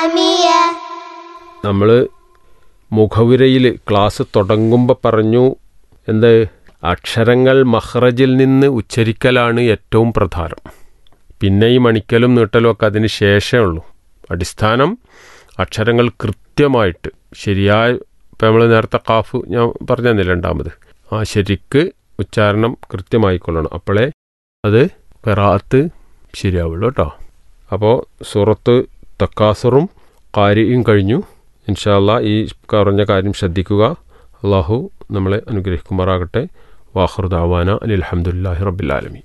أمية നമ്മൾ മുഖവുരയിൽ ക്ലാസ് തുടങ്ങുമ്പോൾ പറഞ്ഞു എന്ത് അക്ഷരങ്ങൾ മഹ്റജിൽ നിന്ന് ഉച്ചരിക്കലാണ് ഏറ്റവും പ്രധാനം പിന്നെ ഈ മണിക്കലും നീട്ടലും ഒക്കെ അതിന് ശേഷമേ ഉള്ളൂ അടിസ്ഥാനം അക്ഷരങ്ങൾ കൃത്യമായിട്ട് ശരിയായ ഇപ്പം നമ്മൾ നേരത്തെ കാഫ് ഞാൻ പറഞ്ഞു തന്നില്ല രണ്ടാമത് ആ ശരിക്ക് ഉച്ചാരണം കൃത്യമായിക്കൊള്ളണം അപ്പോഴേ അത് പെറാത്ത് ശരിയാവുള്ളൂ കേട്ടോ അപ്പോൾ സൂറത്ത് തക്കാസറും കാരിയും കഴിഞ്ഞു ഇൻഷാല്ല ഈ പറഞ്ഞ കാര്യം ശ്രദ്ധിക്കുക അള്ളാഹു നമ്മളെ അനുഗ്രഹിക്കുമാറാകട്ടെ വാഹൃദാവാന അനിൽ അലഹമുല്ലാഹി റബ്ബിലാലമി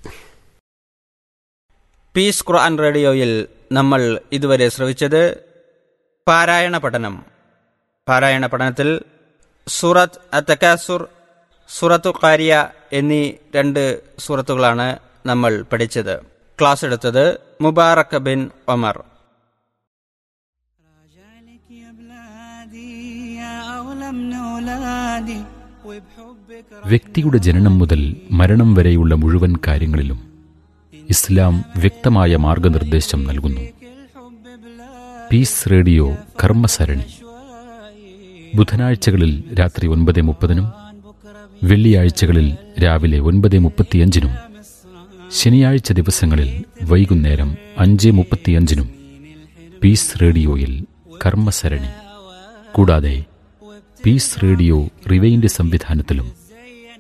പീസ് ഖുർആൻ റേഡിയോയിൽ നമ്മൾ ഇതുവരെ ശ്രവിച്ചത് പാരായണ പഠനം പാരായണ പഠനത്തിൽ സൂറത്ത് അത്തക്കാസുർ സൂറത്തു കാരിയ എന്നീ രണ്ട് സൂറത്തുകളാണ് നമ്മൾ പഠിച്ചത് ക്ലാസ് എടുത്തത് മുബാറക് ബിൻ ഒമർ راجعلك يا بلادي يا أغلى من أولادي وبحبك വ്യക്തിയുടെ ജനനം മുതൽ മരണം വരെയുള്ള മുഴുവൻ കാര്യങ്ങളിലും ഇസ്ലാം വ്യക്തമായ മാർഗനിർദ്ദേശം നൽകുന്നു الحب بلا പീസ് റേഡിയോ കർമ്മസരണി ബുധനാഴ്ചകളിൽ രാത്രി ഒൻപത് മുപ്പതിനും വെള്ളിയാഴ്ചകളിൽ രാവിലെ ഒൻപത് മുപ്പത്തിയഞ്ചിനും ശനിയാഴ്ച ദിവസങ്ങളിൽ വൈകുന്നേരം അഞ്ച് മുപ്പത്തിയഞ്ചിനും പീസ് റേഡിയോയിൽ കർമ്മസരണി കൂടാതെ പീസ് റേഡിയോ റിവൈൻഡ് സംവിധാനത്തിലും